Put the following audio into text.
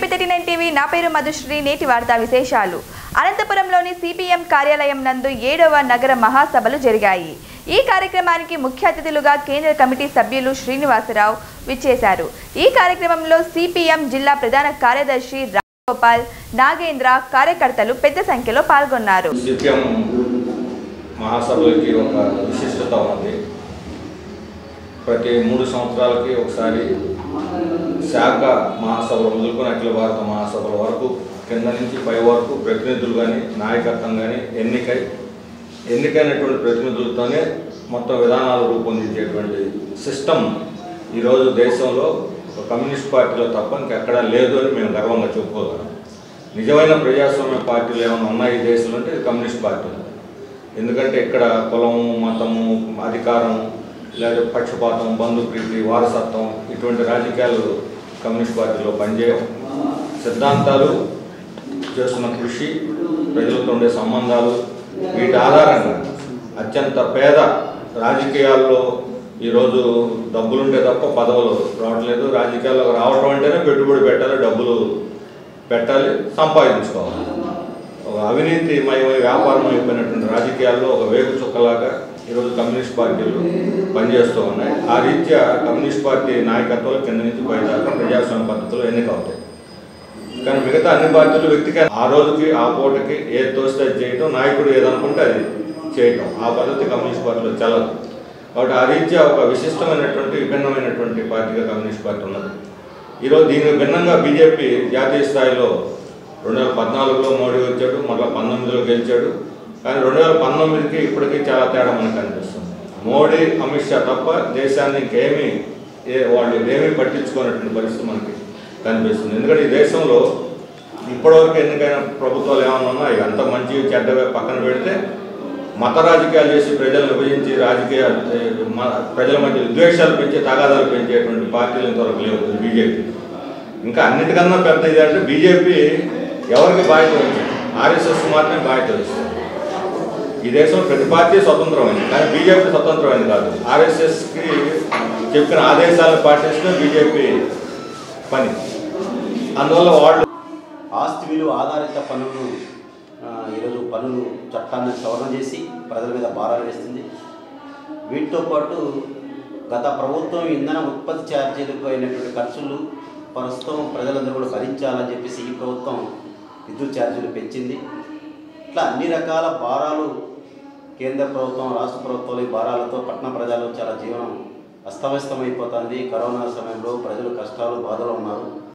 thirty nine TV నా పేరు మధుశ్రీ నేటి వార్తా విశేషాలు అనంతపురంలోని సిపిఎం కార్యాలయం నందు ఏడవ నగర మహాసభలు జరిగాయి ఈ కార్యక్రమానికి ముఖ్య అతిథులుగా కేంద్ర కమిటీ సభ్యులు శ్రీనివాసరావు విచ్చేశారు ఈ కార్యక్రమంలో సిపిఎం జిల్లా ప్రధాన కార్యదర్శి రాజగోపాల్ నాగేంద్ర కార్యకర్తలు పెద్ద సంఖ్యలో పాల్గొన్నారు సిపిఎం మహాసభలకి ఒక విశిష్టత ఉంది ప్రతి మూడు సంవత్సరాలకి ఒకసారి శాఖ మహాసభలు మొదలుకొని అఖిల భారత మహాసభల వరకు కింద నుంచి పై వరకు ప్రతినిధులు కానీ నాయకత్వం కానీ ఎన్నికై ఎన్నికైనటువంటి ప్రతినిధులతోనే మొత్తం విధానాలు రూపొందించేటువంటి సిస్టమ్ ఈరోజు దేశంలో ఒక కమ్యూనిస్ట్ పార్టీలో తప్ప ఇంకెక్కడా లేదు అని మేము గర్వంగా చెప్పుకోగలం నిజమైన ప్రజాస్వామ్య పార్టీలు ఏమైనా ఉన్నాయి ఈ దేశంలో అంటే ఇది కమ్యూనిస్ట్ పార్టీలు ఎందుకంటే ఇక్కడ కులం మతము అధికారం లేదా పక్షపాతం బంధుప్రీతి వారసత్వం ఇటువంటి రాజకీయాలు కమ్యూనిస్ట్ పార్టీలో పనిచేయవు సిద్ధాంతాలు చేస్తున్న కృషి ప్రజలతో ఉండే సంబంధాలు వీటి ఆధారంగా అత్యంత పేద రాజకీయాల్లో ఈరోజు డబ్బులుంటే తప్ప పదవులు రావట్లేదు రాజకీయాల్లోకి రావడం అంటేనే పెట్టుబడి పెట్టాలి డబ్బులు పెట్టాలి సంపాదించుకోవాలి ఒక అవినీతి మయమై వ్యాపారం అయిపోయినటువంటి రాజకీయాల్లో ఒక వేగు చుక్కలాగా ఈరోజు కమ్యూనిస్ట్ పార్టీలు పనిచేస్తూ ఉన్నాయి ఆ రీత్యా కమ్యూనిస్ట్ పార్టీ నాయకత్వాలు కింద నుంచి పై దాకా ప్రజాస్వామ్య పద్ధతిలో ఎన్నికవుతాయి కానీ మిగతా అన్ని పార్టీలు వ్యక్తిగా ఆ రోజుకి ఆ పూటకి ఏది తోస్తే అది చేయటం నాయకుడు ఏదనుకుంటే అది చేయటం ఆ పద్ధతి కమ్యూనిస్ట్ పార్టీలో చల్లదు కాబట్టి ఆ రీత్యా ఒక విశిష్టమైనటువంటి విభిన్నమైనటువంటి పార్టీగా కమ్యూనిస్ట్ పార్టీ ఉన్నది ఈరోజు దీనికి భిన్నంగా బీజేపీ జాతీయ స్థాయిలో రెండు వేల పద్నాలుగులో మోడీ వచ్చాడు మళ్ళీ పంతొమ్మిదిలో గెలిచాడు కానీ రెండు వేల పంతొమ్మిదికి ఇప్పటికీ చాలా తేడా మనకు కనిపిస్తుంది మోడీ అమిత్ షా తప్ప దేశాన్ని ఇంకేమీ ఏ వాళ్ళు ఏమీ పట్టించుకున్నటువంటి పరిస్థితి మనకి కనిపిస్తుంది ఎందుకంటే ఈ దేశంలో ఇప్పటివరకు ఎన్నికైన ప్రభుత్వాలు ఏమైనా ఉన్నాయి అంత మంచి చెడ్డగా పక్కన పెడితే మత రాజకీయాలు చేసి ప్రజలను విభజించి రాజకీయ ఏ, మ- ప్రజల మధ్య విద్వేషాలు పెంచి తగాదాలు పెంచేటువంటి పార్టీలు ఇంతవరకు లేవు బీజేపీ ఇంకా అన్నిటికన్నా పెద్ద ఇది అంటే బీజేపీ ఎవరికి బాధ్యత వహించింది ఆర్ఎస్ఎస్ మాత్రమే బాధ్యత వహిస్తుంది ఈ దేశంలో ప్రతి పార్టీ స్వతంత్రమైంది కానీ బీజేపీ స్వతంత్రమైంది కాదు ఆర్ఎస్ఎస్కి చెప్పిన ఆదేశాలను పాటిస్తూ బీజేపీ పని అందువల్ల వాళ్ళు ఆస్తి విలువ ఆధారిత పన్నులు ఆ, ఈరోజు పన్నులు చట్టాన్ని సవరణ చేసి ప్రజల మీద భారాలు వేస్తుంది వీటితో పాటు గత ప్రభుత్వం ఇంధన ఉత్పత్తి ఛార్జీలకు అయినటువంటి ఖర్చులు ప్రస్తుతం ప్రజలందరూ కూడా భరించాలని చెప్పేసి ఈ ప్రభుత్వం విద్యుత్ ఛార్జీలు పెంచింది ఇట్లా అన్ని రకాల భారాలు కేంద్ర ప్రభుత్వం రాష్ట్ర ప్రభుత్వాలు ఈ భారాలతో పట్టణ ప్రజలు చాలా జీవనం అస్తవ్యస్తమైపోతుంది కరోనా సమయంలో ప్రజలు కష్టాలు బాధలు ఉన్నారు